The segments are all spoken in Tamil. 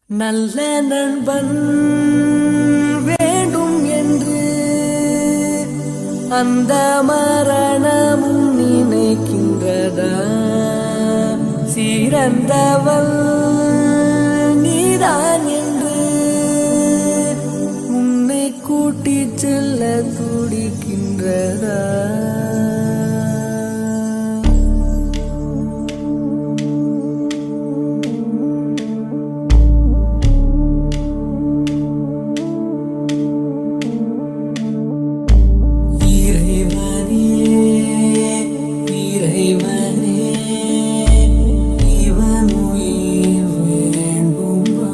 நல்ல நண்பன் வேண்டும் என்று அந்த மரணமும் நினைக்கின்றதா சிறந்தவள் நீதான் என்று உன்னை கூட்டிச் செல்ல துடிக்கின்றதா இறைவனே இறைவனே இவன் உயிர் வேண்டுமா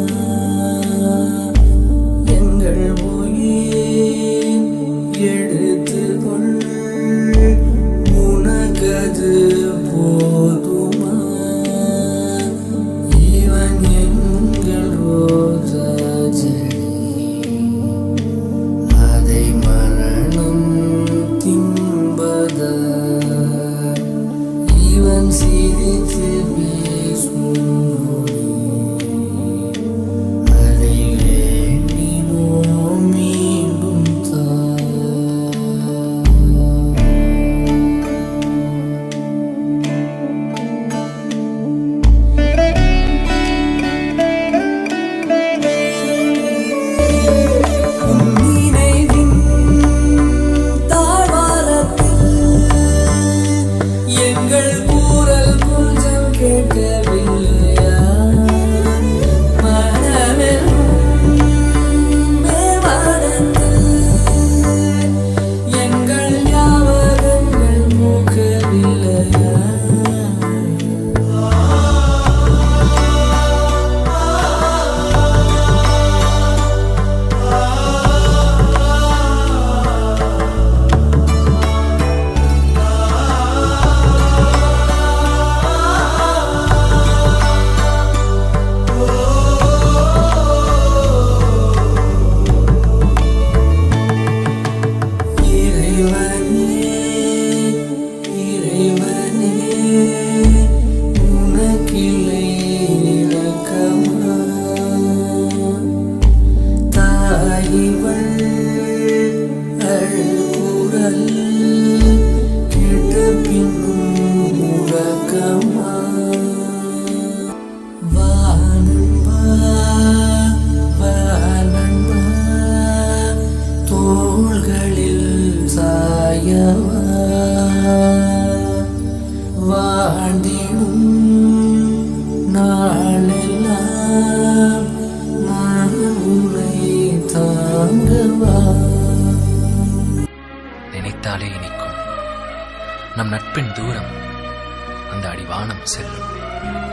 எங்கள் உயிர் எடுத்துக்கொள் உனக்கது போதுமா இவன் எங்கள் ரோஜா செடி அதை மரணம் தின்பத இவன் சிரித்து பேசும் நொடி. அதை வேண்டினோ மீண்டும் தா உன் நினைவின் தாழ்வாரத்தில் எங்கள் கூறல் கொஞ்சம் கேட்கவில்லையா மனமெனும் மேவானத்தில் எங்கள் ஞாபகங்கள் மூக்கவில்லையா இறைவனே இறைவனே உனக்கில்லை இரக்கமா தாயிவள் அழுகுரல் கேட்ட பின்னும் உறக்கமா வானன்பா வானன்பா தோள்களில் சாயவா வாழ்ந்திடும் நாளெல்லாம் நான் உன்னை தாங்கவா நினைத்தாலே இனிக்கும் நம் நட்பின் தூரம் அந்த அடிவானம் செல்லும்